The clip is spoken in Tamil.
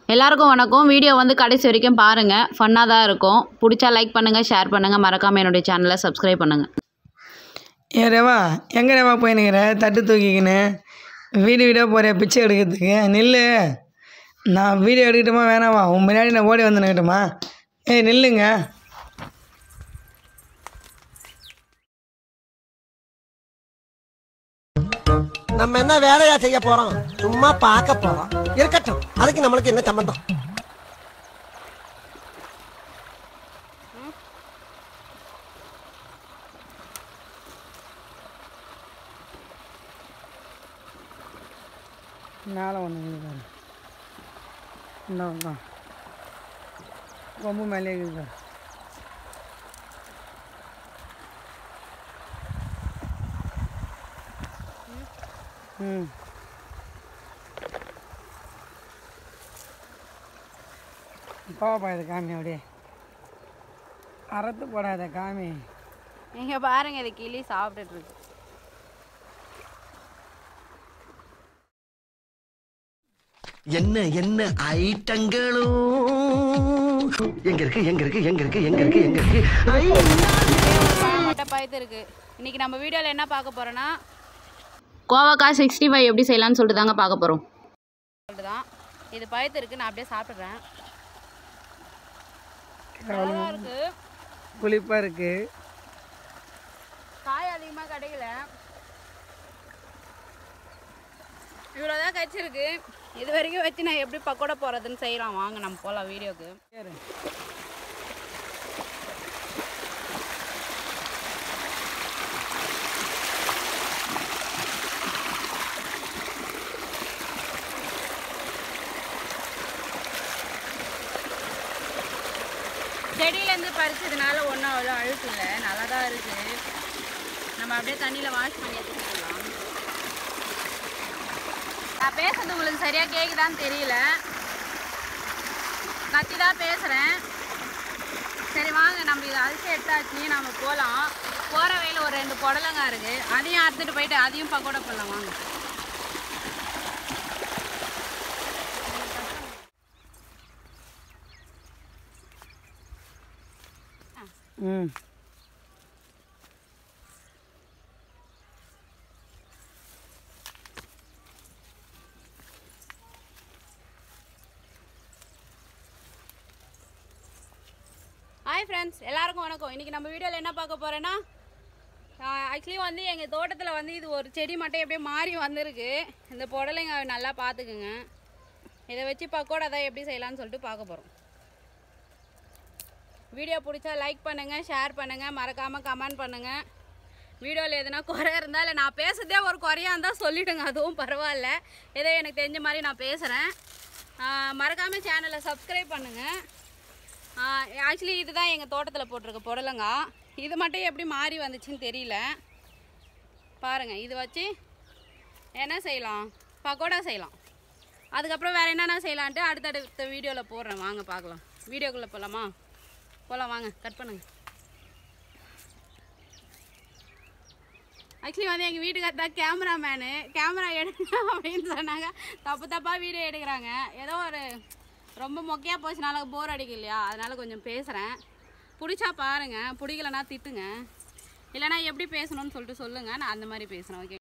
எல்லாருக்கும் வணக்கம் வீடியோ வந்து கடைசி வரைக்கும் பாருங்கள் ஃபன்னாக தான் இருக்கும் பிடிச்சா லைக் பண்ணுங்கள் ஷேர் பண்ணுங்கள் மறக்காமல் என்னுடைய சேனலை சப்ஸ்கிரைப் பண்ணுங்கள் ஏ ரேவா எங்கே ரேவா போயினுக்கிற தட்டு தூக்கிக்கின்னு வீடு வீடாக போகிற பிச்சை எடுக்கிறதுக்கு நில்லு நான் வீடியோ எடுக்கட்டுமா வேணாமா உன் முன்னாடி நான் ஓடி வந்து நிற்கட்டுமா ஏய் நில்லுங்க நம்ம என்ன வேலையா செய்ய போறோம் சும்மா பார்க்க போறோம் இருக்கட்டும் அதுக்கு நம்மளுக்கு என்ன சம்பந்தம் மேலே ஒன்று இருக்குது இந்த பக்கம் கொம்பு மேலே இருக்குது பாரு. ம் பாப்பா இது காமி அப்படியே அறுத்து போடாத காமி நீங்கள் பாருங்கள் இது கிளி சாப்பிட்டுட்டு இருக்கு என்ன என்ன ஐட்டங்களும் எங்க இருக்கு எங்க இருக்கு எங்க இருக்கு எங்க இருக்கு எங்க இருக்கு ஐ! மொட்டை பயத்து இருக்கு இன்னைக்கு நம்ம வீடியோவில் என்ன பார்க்க போகிறோன்னா கோவக்காய் சிக்ஸ்டி ஃபைவ் எப்படி செய்யலாம்னு சொல்லிட்டு தாங்க பார்க்க போகிறோம் சொல்லிட்டு தான் இது பயத்து இருக்கு நான் அப்படியே சாப்பிட்றேன் நல்லா இருக்கு புளிப்பாக இருக்குது காய் அதிகமாக கிடைக்கல இவ்வளோதான் கச்சிருக்கு இது வரைக்கும் வச்சு நான் எப்படி பக்கோடா போகிறதுன்னு செய்யலாம் வாங்க நம்ம போகலாம் வீடியோக்கு செடியிலேருந்து பறிச்சதுனால ஒன்றும் அவ்வளோ அழுக்கு இல்லை நல்லா தான் இருக்குது நம்ம அப்படியே தண்ணியில் வாஷ் பண்ணி எடுத்துக்கலாம் நான் பேசுறது உங்களுக்கு சரியாக கேட்குதான்னு தெரியல கத்தி தான் பேசுகிறேன் சரி வாங்க நம்ம இதை அரிசி எடுத்தாச்சு நம்ம போகலாம் போகிற வழியில் ஒரு ரெண்டு புடலங்காய் இருக்குது அதையும் அறுத்துட்டு போயிட்டு அதையும் பக்கோடா போடலாம் வாங்க ம் ஹாய் ஃப்ரெண்ட்ஸ் எல்லாருக்கும் வணக்கம் இன்றைக்கி நம்ம வீடியோவில் என்ன பார்க்க போகிறேன்னா ஆக்சுவலி வந்து எங்கள் தோட்டத்தில் வந்து இது ஒரு செடி மட்டும் எப்படியே மாறி வந்திருக்கு இந்த புடலைங்க நல்லா பார்த்துக்குங்க இதை வச்சு பக்கோடா தான் எப்படி செய்யலாம்னு சொல்லிட்டு பார்க்க போகிறோம் வீடியோ பிடிச்சா லைக் பண்ணுங்கள் ஷேர் பண்ணுங்கள் மறக்காமல் கமெண்ட் பண்ணுங்கள் வீடியோவில் எதுனா குறை இருந்தால் இல்லை நான் பேசுறதே ஒரு குறையாக இருந்தால் சொல்லிவிடுங்க அதுவும் பரவாயில்ல ஏதோ எனக்கு தெரிஞ்ச மாதிரி நான் பேசுகிறேன் மறக்காமல் சேனலை சப்ஸ்கிரைப் பண்ணுங்கள் ஆக்சுவலி இதுதான் எங்கள் தோட்டத்தில் போட்டிருக்க புடலங்காய் இது மட்டும் எப்படி மாறி வந்துச்சுன்னு தெரியல பாருங்கள் இது வச்சு என்ன செய்யலாம் பக்கோடா செய்யலாம் அதுக்கப்புறம் வேறு என்னென்ன செய்யலான்ட்டு அடுத்தடுத்த வீடியோவில் போடுறேன் வாங்க பார்க்கலாம் வீடியோக்குள்ளே போகலாமா போகலாம் வாங்க கட் பண்ணுங்க ஆக்சுவலி வந்து எங்கள் வீட்டுக்கார் தான் கேமராமேனு கேமரா எடுங்க அப்படின்னு சொன்னாங்க தப்பு தப்பாக வீடியோ எடுக்கிறாங்க ஏதோ ஒரு ரொம்ப மொக்கையாக போச்சுனால போர் அடிக்கும் இல்லையா அதனால் கொஞ்சம் பேசுகிறேன் பிடிச்சா பாருங்கள் பிடிக்கலனா திட்டுங்க இல்லைனா எப்படி பேசணும்னு சொல்லிட்டு சொல்லுங்கள் நான் அந்த மாதிரி பேசுகிறேன் ஓகே